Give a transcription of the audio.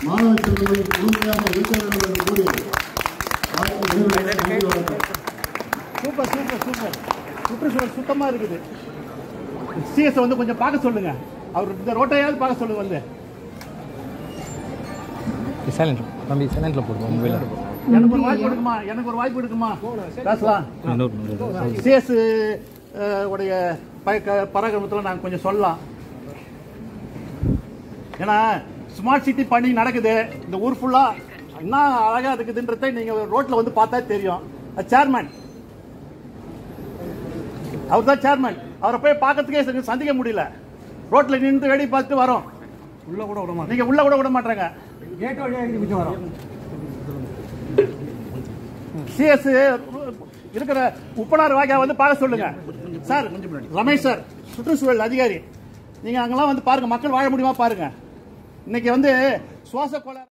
மாணவ செல்வங்களை முழுமையாக இருக்க வேண்டும் என்று கூறி வாய்ப்பு நிறைவேற நன்றி வணக்கம் சூப்பர் சூப்பர் சூப்பர் சுற்றுச்சூழல் சுத்தமா இருக்குது சிஎஸ் வந்து கொஞ்சம் பார்க்க சொல்லுங்க அவர் இந்த ரோட்டையாவது பார்க்க சொல்லுங்க வந்து சைலண்ட் தம்பி சைலண்ட்ல போடுவோம் மொபைல எனக்கு ஒரு வாய்ப்பு எடுக்குமா எனக்கு ஒரு வாய்ப்பு எடுக்குமா பேசலாம் இன்னொரு சிஎஸ் உடைய ப- பராக்கிரமத்தில் நாங்கள் கொஞ்சம் சொல்லலாம் ஏன்னா ஸ்மார்ட் சிட்டி பணி நடக்குது இந்த ஊர் ஃபுல்லா என்ன அழகா இருக்குதுன்றதை நீங்க ரோட்ல வந்து பார்த்தா தெரியும் சேர்மேன் அவர் தான் சேர்மேன் அவரை போய் பார்க்கறதுக்கே சரி சந்திக்க முடியல ரோட்ல நின்று வேடி பார்த்துட்டு வரோம் உள்ள கூட விட நீங்க உள்ள கூட விட மாட்டாங்க கேட் வழியாக இது வரோம் சிஎஸ் இருக்கிற உப்பனார் வாக்கியா வந்து பார்க்க சொல்லுங்க சார் ரமேஷ் சார் சுற்றுச்சூழல் அதிகாரி நீங்க அங்கெல்லாம் வந்து பாருங்க மக்கள் வாழ முடியுமா பாருங்க இன்னைக்கு வந்து சுவாச கோளாறு